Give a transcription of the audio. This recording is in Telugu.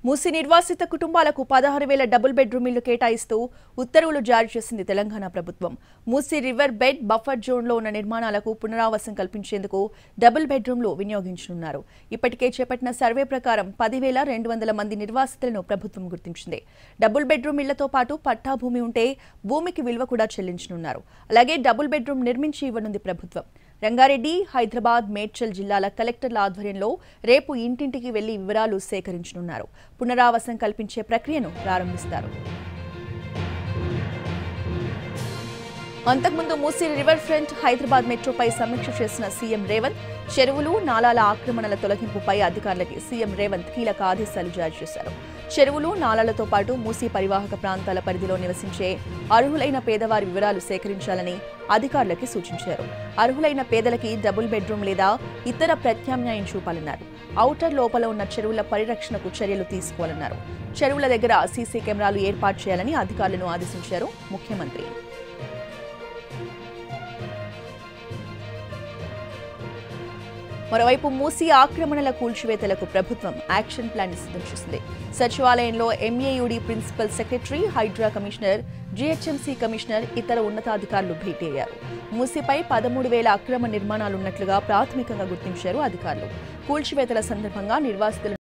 మూసి నిర్వాసిత కుటుంబాలకు పదహారు వేల డబుల్ బెడ్రూమ్ ఇళ్లు కేటాయిస్తూ ఉత్తర్వులు జారీ చేసింది తెలంగాణ ప్రభుత్వం మూసి రివర్ బెడ్ బఫర్ జోన్లో ఉన్న నిర్మాణాలకు పునరావాసం కల్పించేందుకు డబుల్ బెడ్రూమ్లు వినియోగించనున్నారు ఇప్పటికే చేపట్టిన సర్వే ప్రకారం పదివేల రెండు వందల మంది నిర్వాసితులను ప్రభుత్వం గుర్తించింది డబుల్ బెడ్రూమ్ ఇళ్లతో పాటు పట్టా భూమి ఉంటే భూమికి విలువ కూడా చెల్లించనున్నారు అలాగే డబుల్ బెడ్రూమ్ నిర్మించి ఇవ్వనుంది ప్రభుత్వం రంగారెడ్డి హైదరాబాద్ మేడ్చల్ జిల్లాల కలెక్టర్ల ఆధ్వర్యంలో రేపు ఇంటింటికి వెళ్లి వివరాలు సేకరించనున్నారు పునరావాసం కల్పించే ప్రక్రియను ప్రారంభిస్తారు అంతకుముందు మూసీ రివర్ ఫ్రంట్ హైదరాబాద్ మెట్రోపై సమీక్ష చేసిన సీఎం రేవంత్ చెరువులు నాలాల ఆక్రమణల తొలగింపుపై అధికారులకి సీఎం రేవంత్ కీలక ఆదేశాలు జారీ చేశారు చెరువులు నాలాలతో పాటు మూసీ పరివాహక ప్రాంతాల పరిధిలో నివసించే అర్హులైన పేదవారి వివరాలు సేకరించాలని అధికారులకి సూచించారు అర్హులైన పేదలకి డబుల్ బెడ్రూమ్ లేదా ఇతర ప్రత్యామ్నాయం చూపాలన్నారు ఔటర్ లోపల ఉన్న చెరువుల పరిరక్షణకు చర్యలు తీసుకోవాలన్నారు చెరువుల దగ్గర సీసీ కెమెరాలు ఏర్పాటు చేయాలని అధికారులను ఆదేశించారు ముఖ్యమంత్రి మరోవైపు మూసీ ఆక్రమణల కూల్చివేతలకు ప్రభుత్వం యాక్షన్ ప్లాన్ సిద్ధం చేసింది సచివాలయంలో MAUD principal secretary Hydraa commissioner GHMC commissioner ఇతర ఉన్నతాధికారులు భేటీ అయ్యారు మూసీపై పదమూడు వేల అక్రమ నిర్మాణాలున్నట్లుగా ప్రాథమికంగా గుర్తించారు అధికారులు కూల్చివేతల సందర్భంగా నిర్వాసితుల